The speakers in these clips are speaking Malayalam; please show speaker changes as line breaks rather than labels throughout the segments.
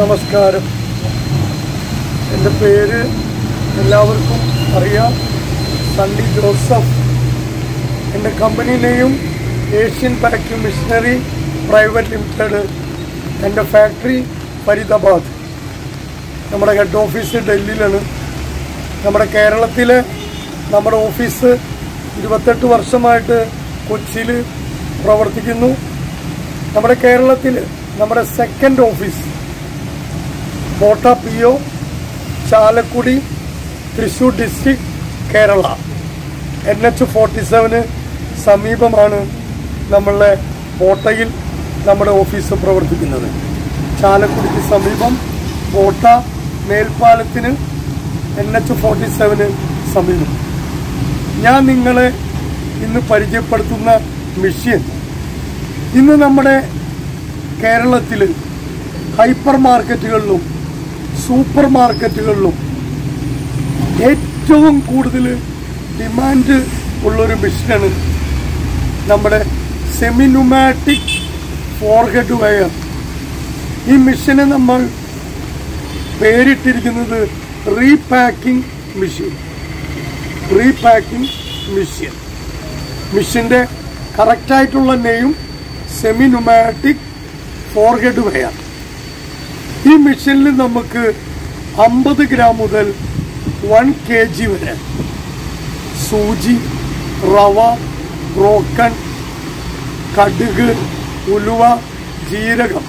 നമസ്കാരം എൻ്റെ പേര് എല്ലാവർക്കും അറിയാം സണ്ണി ജോസഫ് എൻ്റെ കമ്പനി നെയ്യും Asian pack machinery private limited എൻ്റെ ഫാക്ടറി ഫരീദാബാദ് നമ്മുടെ ഹെഡ് ഓഫീസ് ഡൽഹിയിലാണ് നമ്മുടെ കേരളത്തിലെ നമ്മുടെ ഓഫീസ് ഇരുപത്തെട്ട് വർഷമായിട്ട് കൊച്ചിയിൽ പ്രവർത്തിക്കുന്നു നമ്മുടെ കേരളത്തിൽ നമ്മുടെ second office Kotta P O Chalakudy Thrissur district Kerala N H forty seven സമീപമാണ് നമ്മളുടെ കോട്ടയിൽ നമ്മുടെ ഓഫീസ് പ്രവർത്തിക്കുന്നത് ചാലക്കുടിക്ക് സമീപം കോട്ട മേൽപ്പാലത്തിന് എൻ എച്ച് ഫോർട്ടി സെവന് സമീപം ഞാൻ നിങ്ങളെ ഇന്ന് പരിചയപ്പെടുത്തുന്ന മിഷ്യൻ ഇന്ന് നമ്മുടെ കേരളത്തിൽ ഹൈപ്പർ മാർക്കറ്റുകളിലും സൂപ്പർ മാർക്കറ്റുകളിലും ഏറ്റവും കൂടുതൽ ഡിമാൻഡ് ഉള്ളൊരു മിഷനാണ് നമ്മുടെ സെമിനുമാറ്റിക് ഫോർഹെഡ് വയർ ഈ മിഷന് നമ്മൾ പേരിട്ടിരിക്കുന്നത് റീപാക്കിംഗ് മിഷൻ റീപാക്കിംഗ് മിഷൻ മിഷന്റെ കറക്റ്റായിട്ടുള്ള നെയും സെമിനുമാറ്റിക് ഫോർഹെഡ് വയർ ഈ മിഷനിൽ നമുക്ക് അമ്പത് ഗ്രാം മുതൽ വൺ കെ ജി വരെ സൂചി റവ ബ്രോക്കൺ കടുക് ഉലുവ ജീരകം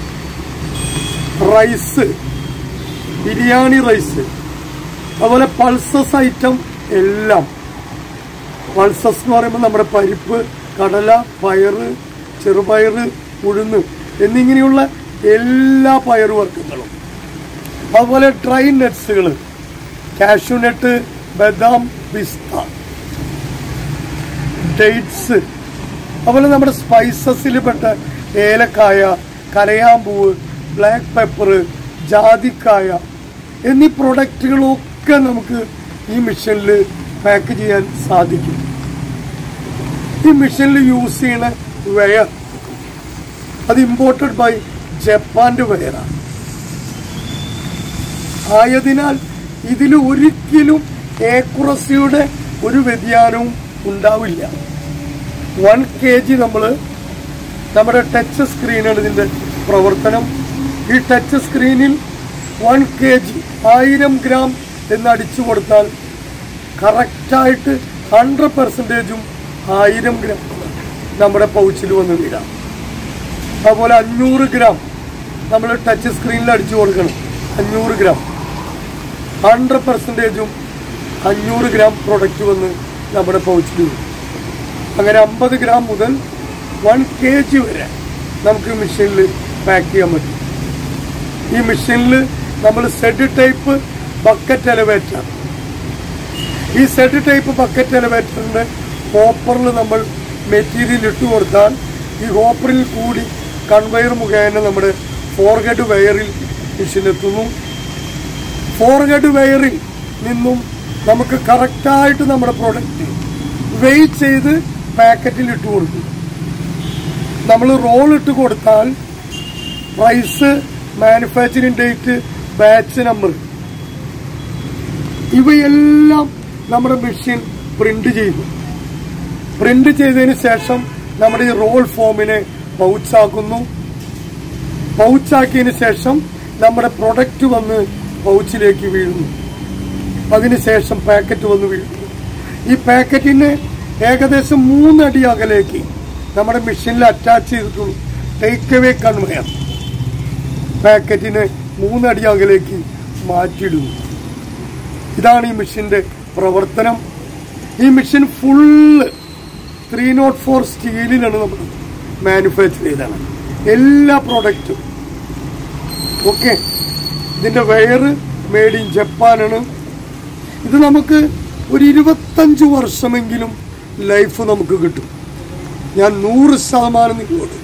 റൈസ് ബിരിയാണി റൈസ് അതുപോലെ പൾസസ് ഐറ്റം എല്ലാം പൾസസ് എന്ന് പറയുമ്പോൾ നമ്മുടെ പരിപ്പ് കടല പയറ് ചെറുപയറ് ഉഴുന്ന് എന്നിങ്ങനെയുള്ള എല്ലാ പയറ് വർഗ്ഗങ്ങളും അതുപോലെ ഡ്രൈ നട്ട്സുകൾ കാഷ്യൂനട്ട് ബദാം പിസ്ത ഡേറ്റ്സ് അതുപോലെ നമ്മുടെ സ്പൈസസിൽ പെട്ട ഏലക്കായ കരയാമ്പൂവ് ബ്ലാക്ക് പെപ്പർ ജാതിക്കായ എന്നീ പ്രൊഡക്റ്റുകളൊക്കെ നമുക്ക് ഈ മിഷനിൽ പാക്ക് ചെയ്യാൻ സാധിക്കും ഈ മിഷനിൽ യൂസ് ചെയ്യുന്ന വെയർ അത് ഇമ്പോർട്ടഡ് ബൈ ജപ്പാന്റെ വെയറാണ് ആയതിനാൽ ഇതിൽ ഒരിക്കലും ഏക്കുറസിയുടെ ഒരു വ്യതിയാനവും ഉണ്ടാവില്ല വൺ കെ ജി നമ്മൾ നമ്മുടെ ടച്ച് സ്ക്രീനാണ് ഇതിന്റെ പ്രവർത്തനം ഈ ടച്ച് സ്ക്രീനിൽ വൺ കെ ജി ആയിരം ഗ്രാം എന്ന് അടിച്ചു കൊടുത്താൽ കറക്റ്റായിട്ട് ഹൺഡ്രഡ് പെർസെൻറ്റേജും ആയിരം ഗ്രാം നമ്മുടെ പൗച്ചിൽ വന്ന് വീഴാം അതുപോലെ അഞ്ഞൂറ് ഗ്രാം നമ്മൾ ടച്ച് സ്ക്രീനിൽ അടിച്ചു കൊടുക്കണം അഞ്ഞൂറ് ഗ്രാം ഹൺഡ്രഡ് പെർസെൻറ്റേജും അഞ്ഞൂറ് ഗ്രാം പ്രൊഡക്റ്റ് വന്ന് നമ്മുടെ പൗച്ചിൽ വരും അങ്ങനെ അമ്പത് ഗ്രാം മുതൽ വൺ കെ ജി വരെ നമുക്ക് മെഷീനിൽ പാക്ക് ചെയ്യാൻ പറ്റും ഈ മെഷീനിൽ നമ്മൾ സെഡ് ടൈപ്പ് ബക്കറ്റ് എലവേറ്റർ ഈ സെഡ് ടൈപ്പ് ബക്കറ്റ് എലവേറ്ററിന്റെ ഹോപ്പറിൽ നമ്മൾ മെറ്റീരിയൽ ഇട്ട് കൊടുത്താൽ ഈ ഹോപ്പറിൽ കൂടി കൺവെയർ മുഖേന നമ്മുടെ ഫോർഹെഡ് വയറിൽ മെഷീൻ എത്തുന്നു ഫോർഹെഡ് വയറിൽ നിന്നും നമുക്ക് കറക്റ്റായിട്ട് നമ്മുടെ പ്രൊഡക്റ്റ് വെയിറ്റ് ചെയ്ത് പാക്കറ്റിൽ ഇട്ട് കൊടുക്കും നമ്മൾ റോൾ ഇട്ട് കൊടുത്താൽ price manufacturing date batch number ഇവയെല്ലാം നമ്മുടെ മെഷീൻ പ്രിന്റ് ചെയ്തു പ്രിന്റ് ചെയ്തതിന് ശേഷം നമ്മുടെ ഈ റോൾ ഫോമിനെ പൗച്ചാക്കുന്നു പൗച്ചാക്കിയതിന് ശേഷം നമ്മുടെ പ്രൊഡക്റ്റ് വന്ന് പൗച്ചിലേക്ക് വീഴുന്നു അതിനുശേഷം പാക്കറ്റ് വന്ന് വീഴുന്നു ഈ പാക്കറ്റിന് ഏകദേശം മൂന്നടി അകലേക്ക് നമ്മുടെ മെഷീനിൽ അറ്റാച്ച് ചെയ്തിട്ടുള്ളൂ ടേക്ക് അവേ കൺവെയർ പാക്കറ്റിന് മൂന്നടി അകലേക്ക് മാറ്റിയിടുന്നു ഇതാണ് ഈ മെഷീന്റെ പ്രവർത്തനം ഈ machine full three naught four സ്റ്റീലിലാണ് നമ്മൾ മാനുഫാക്ചർ ചെയ്തതാണ് എല്ലാ പ്രോഡക്റ്റും ഓക്കെ ഇതിന്റെ വയർ മേഡ് ഇൻ ജപ്പാനാണ് ഇത് നമുക്ക് ഒരു ഇരുപത്തഞ്ച് വർഷമെങ്കിലും ലൈഫ് നമുക്ക് കിട്ടും ഞാൻ നൂറ് ശതമാനം നിങ്ങളോട്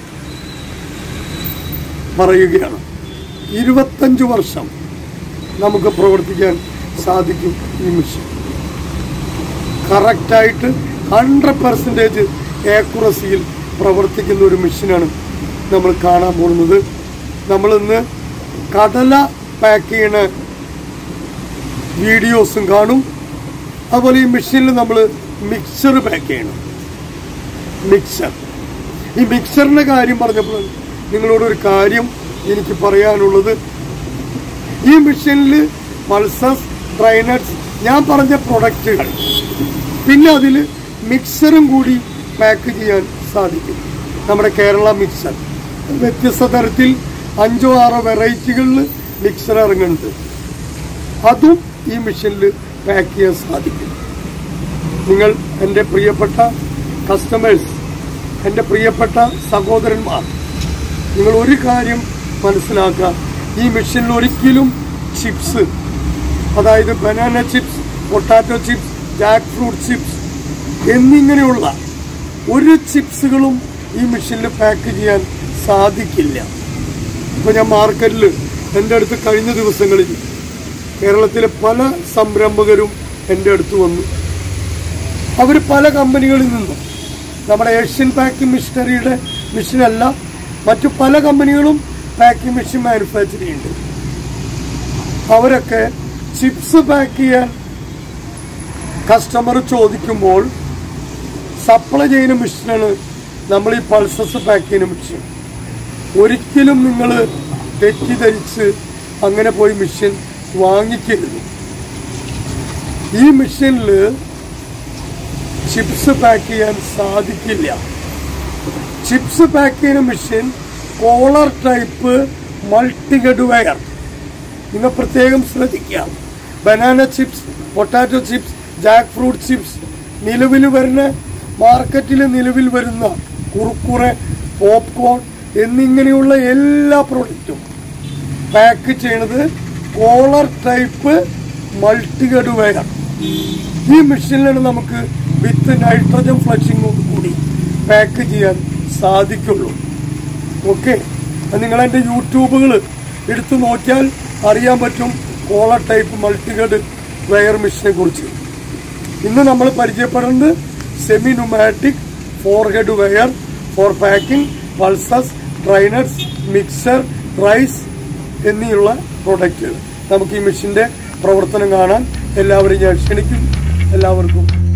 പറയുകയാണ് ഇരുപത്തഞ്ച് വർഷം നമുക്ക് പ്രവർത്തിക്കാൻ സാധിക്കും ഈ മെഷീൻ കറക്റ്റായിട്ട് ഹൺഡ്രഡ് പെർസെൻറ്റേജ് ഏക്കുറസിയിൽ പ്രവർത്തിക്കുന്ന ഒരു മെഷീനാണ് നമ്മൾ കാണാൻ പോകുന്നത് നമ്മളിന്ന് കടല പാക്ക് ചെയ്യണ വീഡിയോസും കാണും അതുപോലെ ഈ മെഷീനിൽ നമ്മൾ മിക്സർ പാക്ക് ചെയ്യണം മിക്സർ ഈ മിക്സറിന്റെ കാര്യം പറഞ്ഞപ്പോൾ നിങ്ങളോട് ഒരു കാര്യം എനിക്ക് പറയാനുള്ളത് ഈ മെഷീനിൽ പൾസസ് ഡ്രൈനട്സ് ഞാൻ പറഞ്ഞ പ്രൊഡക്റ്റുകൾ പിന്നെ അതിൽ മിക്സറും കൂടി പാക്ക് ചെയ്യാൻ സാധിക്കും നമ്മുടെ കേരള മിക്സർ വ്യത്യസ്ത തരത്തിൽ അഞ്ചോ ആറോ വെറൈറ്റികളിൽ മിക്സർ ഇറങ്ങുന്നുണ്ട് അതും ഈ മെഷീനിൽ പാക്ക് ചെയ്യാൻ സാധിക്കും നിങ്ങൾ എൻ്റെ പ്രിയപ്പെട്ട കസ്റ്റമേഴ്സ് എൻ്റെ പ്രിയപ്പെട്ട സഹോദരന്മാർ നിങ്ങൾ ഒരു കാര്യം മനസ്സിലാക്കുക ഈ മെഷീനിൽ ഒരിക്കലും ചിപ്സ് അതായത് banana chips potato chips jackfruit chips എന്നിങ്ങനെയുള്ള ഒരു ചിപ്സുകളും ഈ മെഷീനിൽ പാക്ക് ചെയ്യാൻ സാധിക്കില്ല ഇപ്പൊ ഞാൻ മാർക്കറ്റിൽ എൻ്റെ അടുത്ത് കഴിഞ്ഞ ദിവസങ്ങളിൽ കേരളത്തിലെ പല സംരംഭകരും എൻ്റെ അടുത്ത് വന്നു അവർ പല കമ്പനികളിൽ നിന്നും നമ്മുടെ ഏഷ്യൻ പാക്കിംഗ് മിഷനറിയുടെ മിഷനല്ല മറ്റു പല കമ്പനികളും പാക്കിംഗ് മെഷീൻ മാനുഫാക്ചർ ചെയ്യുന്നുണ്ട് അവരൊക്കെ ചിപ്സ് പാക്ക് ചെയ്യാൻ കസ്റ്റമർ ചോദിക്കുമ്പോൾ സപ്ലൈ ചെയ്യുന്ന മെഷീനാണ് നമ്മൾ ഈ പൾസസ് പാക്ക് ചെയ്യുന്ന മെഷീൻ ഒരിക്കലും നിങ്ങൾ തെറ്റിദ്ധരിച്ച് അങ്ങനെ പോയി മെഷീൻ വാങ്ങിക്കരുത് ഈ മെഷീനിൽ ചിപ്സ് പാക്ക് ചെയ്യാൻ സാധിക്കില്ല ചിപ്സ് പാക്ക് ചെയ്യുന്ന machine collar type multihead weigher നിങ്ങൾ പ്രത്യേകം ശ്രദ്ധിക്കുക banana chips potato chips jackfruit chips നിലവിൽ വരുന്ന മാർക്കറ്റിൽ നിലവിൽ വരുന്ന കുറുക്കുറെ പോപ്കോൺ എന്നിങ്ങനെയുള്ള എല്ലാ പ്രോഡക്റ്റും പാക്ക് ചെയ്യണത് കോളർ ടൈപ്പ് മൾട്ടിഗഡ് വയർ ഈ മെഷീനിലാണ് നമുക്ക് വിത്ത് നൈട്രജൻ ഫ്ലഷിങ്ങോട് കൂടി പാക്ക് ചെയ്യാൻ സാധിക്കുള്ളൂ ഓക്കെ നിങ്ങൾ എൻ്റെ യൂട്യൂബുകൾ എടുത്തു നോക്കിയാൽ അറിയാൻ പറ്റും കോളർ ടൈപ്പ് മൾട്ടിഗഡ് വയർ മെഷീനെ കുറിച്ച് ഇന്ന് നമ്മൾ പരിചയപ്പെടുന്നത് semi pneumatic four head weigher for packing pulses dry nuts mixer rice എന്നിയുള്ള പ്രൊഡക്റ്റുകൾ നമുക്ക് ഈ മെഷീന്റെ പ്രവർത്തനം കാണാൻ എല്ലാവരെയും ഞാൻ ക്ഷണിക്കും എല്ലാവർക്കും